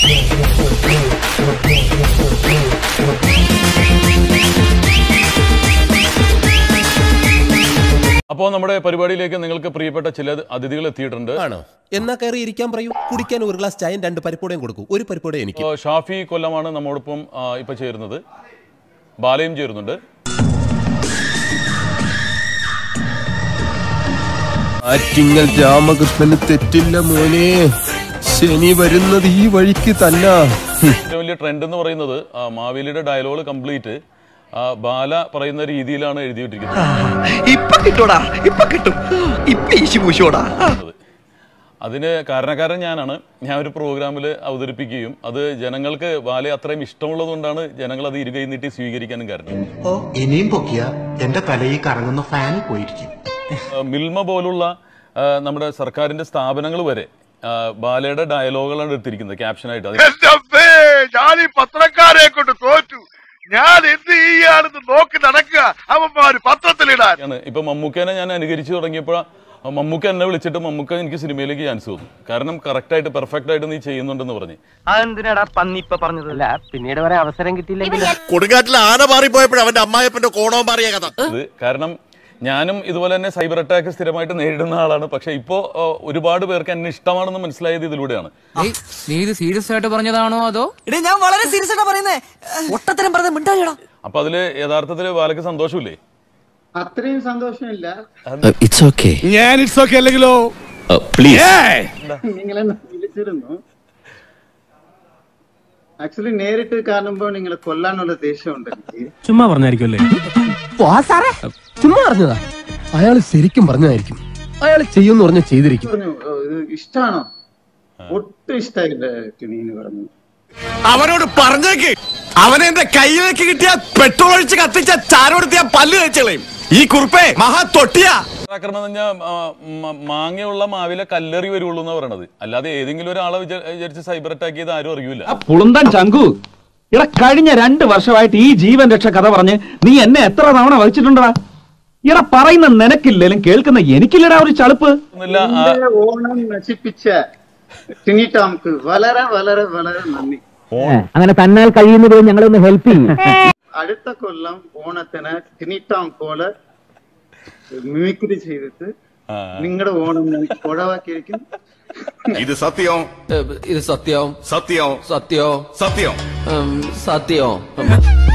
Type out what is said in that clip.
അപ്പോൾ നമ്മുടെ പരിപാടിയിലേക്ക് നിങ്ങൾക്ക് പ്രിയപ്പെട്ട ചില അതിഥികൾ എത്തിയിട്ടുണ്ട് ആണോ എന്നാ കയറി ഇരിക്കാൻ പറയൂ കുടിക്കാൻ ഒരു ഗ്ലാസ് ചായയും രണ്ട് പരിപ്പോടയും കൊടുക്കൂ ഒരു പരിപ്പോടെ എനിക്ക് ഇപ്പോൾ ഷാഫി കൊല്ലമാണ് നമ്മോടൊപ്പം ആ, ഇപ്പൊ ചേരുന്നത് ബാലയും ചേരുന്നുണ്ട് ആറ്റിങ്ങൽ രാമകൃഷ്ണന് തെറ്റില്ല മോനെ ശനി വരുന്നത് ഈ വഴിക്ക് തന്നെ ഏറ്റവും വലിയ ട്രെൻഡ് എന്ന് പറയുന്നത് ആ, മാവേലിയുടെ ഡയലോഗ് കംപ്ലീറ്റ് ബാല പറയുന്ന രീതിയിലാണ് എഴുതിയിട്ടിരിക്കുന്നത് ഇപ്പൊ കിട്ടൂടാ ഇപ്പൊ കിട്ടും ഇപ്പൊ ഈശി പൂശോടാ അതിന് കാരണക്കാരൻ ഞാനാണ് ഞാൻ ഒരു പ്രോഗ്രാമിൽ അവതരിപ്പിക്കുകയും അത് ജനങ്ങൾക്ക് ബാലയെ അത്രയും ഇഷ്ടമുള്ളതുകൊണ്ടാണ് ജനങ്ങൾ അത് ഇരുകൈ നീട്ടി സ്വീകരിക്കാനും കാരണം ഇനിയും പൊക്കിയ എന്റെ തല ഈ കറങ്ങുന്ന ഫാനിൽ പോയിരിക്കും ആ, മിൽമ പോലുള്ള ആ, നമ്മുടെ സർക്കാരിന്റെ സ്ഥാപനങ്ങൾ വരെ ആ, ബാലയുടെ ഡയലോഗുകളാണ് എടുത്തിരിക്കുന്നത് ക്യാപ്ഷനായിട്ട് അത് എന്റെ ഞാൻ ഈ പത്രക്കാരെ കൊണ്ട് തോറ്റു ഞാൻ എന്ത് ചെയ്യാണെന്ന് നോക്കി നടക്കുക അവന്മാര് പത്രത്തിലിടാൻ ആണ് ഇപ്പൊ മമ്മൂക്കേനെ ഞാൻ അനുകരിച്ചു തുടങ്ങിയപ്പോൾ മമ്മൂക്ക എന്നെ വിളിച്ചിട്ട് മമ്മൂക്ക എനിക്ക് സിനിമയിലേക്ക് ചാൻസ് തന്നു കാരണം കറക്റ്റ് ആയിട്ട് പെർഫെക്റ്റ് ആയിട്ട് നീ ചെയ്യുന്നുണ്ടെന്ന് പറഞ്ഞ് അതെന്തിനാടാ പന്നി ഇപ്പൊ പറഞ്ഞത് അല്ല പിന്നീട് വരെ അവസരം കിട്ടിയില്ലെങ്കിൽ കൊടുങ്കാറ്റിൽ ആന മാറിപ്പോയപ്പോഴും അവന്റെ അമ്മായപ്പന്റെ കോണവും മാറിയ കഥ ഇത് കാരണം ഞാനും ഇതുപോലെ തന്നെ സൈബർ അറ്റാക്ക് സ്ഥിരമായിട്ട് നേരിടുന്ന ആളാണ് പക്ഷെ ഇപ്പോ ആ, ഒരുപാട് പേർക്ക് എന്നെ ഇഷ്ടമാണെന്ന് മനസ്സിലായത് ഇതിലൂടെയാണ് നീ ഇത് സീരിയസ് ആയിട്ട് പറഞ്ഞതാണോ അതോ എടേ ഞാൻ വളരെ സീരിയസ് ആയിട്ടാ പറയുന്നേ ഒട്ടത്തരം പറഞ്ഞ മിണ്ടാടിയടാ അപ്പൊ അതില് യഥാർത്ഥത്തില് ബാലയ്ക്ക് സന്തോഷമില്ലേ അത്രയും സന്തോഷമില്ല ഇറ്റ്സ് ഓക്കെ ഞാൻ ഇറ്റ്സ് ഓക്കെ അല്ലെങ്കിലോ നിങ്ങളെന്നെ വിളിച്ചിരുന്നു ആക്ച്വലി നേരിട്ട് കാണുമ്പോൾ നിങ്ങളെ കൊല്ലാനുള്ള ദേഷ്യമുണ്ട് എനിക്ക് ചുമ്മാ പറഞ്ഞായിരിക്കുമല്ലേ ചുമ്മാ പറഞ്ഞതാ അയാൾ ശരിക്കും പറഞ്ഞതായിരിക്കും അയാൾ ചെയ്യുമെന്ന് പറഞ്ഞ ചെയ്തിരിക്കും പറഞ്ഞു "ഓ, ഇത് ഇഷ്ടാണോ ഒട്ടും ഇഷ്ടമായില്ല തുണീന്ന് പറഞ്ഞു അവനോട് പറഞ്ഞേക്ക് അവനെ എന്റെ കയ്യിലേക്ക് കിട്ടിയ പെട്രോൾ ഒഴിച്ച് കത്തിച്ച ചാരോടുത്തിയ പല്ല് കഴിച്ചളയും ഈ കുറുപ്പേ മഹാ തൊട്ടിയാ ആക്രമണം എന്ന് പറഞ്ഞാൽ മാങ്ങയുള്ള മാവിലെ കല്ലെറി വരുള്ളൂ എന്ന് പറയണത് അല്ലാതെ ഏതെങ്കിലും ഒരാളെ വിചാ- വിചാരിച്ച് സൈബർ അറ്റാക്ക് ചെയ്ത് ആരും അറിയൂല പുളുന്തൻ ചങ്കു ഇട കഴിഞ്ഞ രണ്ട് വർഷമായിട്ട് ഈ ജീവൻ രക്ഷ കഥ പറഞ്ഞ് നീ എന്നെ എത്ര തവണ വഹിച്ചിട്ടുണ്ടടാ ഇട പറയുന്ന നിനക്കില്ലേലും കേൾക്കുന്ന എനിക്കില്ലടാ ഒരു ചളുപ്പ് ഒന്നുമില്ല ആ, എന്റെ ഓണം നശിപ്പിച്ച ടിനി ടോംക്ക് വളരെ വളരെ വളരെ നന്ദി അങ്ങനെ തന്നാൽ കഴിയുന്നത് ഞങ്ങളൊന്ന് ഹെൽപ്പ് ചെയ്യും അടുത്ത കൊല്ലം ഓണത്തിന് ടിനി ടോം പോലെ മിമിക്രി ചെയ്തിട്ട് ആ. നിങ്ങളുടെ ഓണം ഞാൻ കുഴവാക്കിയിരിക്കും ഇത് സത്യം ഇത് സത്യം സത്യം സത്യം സത്യം സത്യം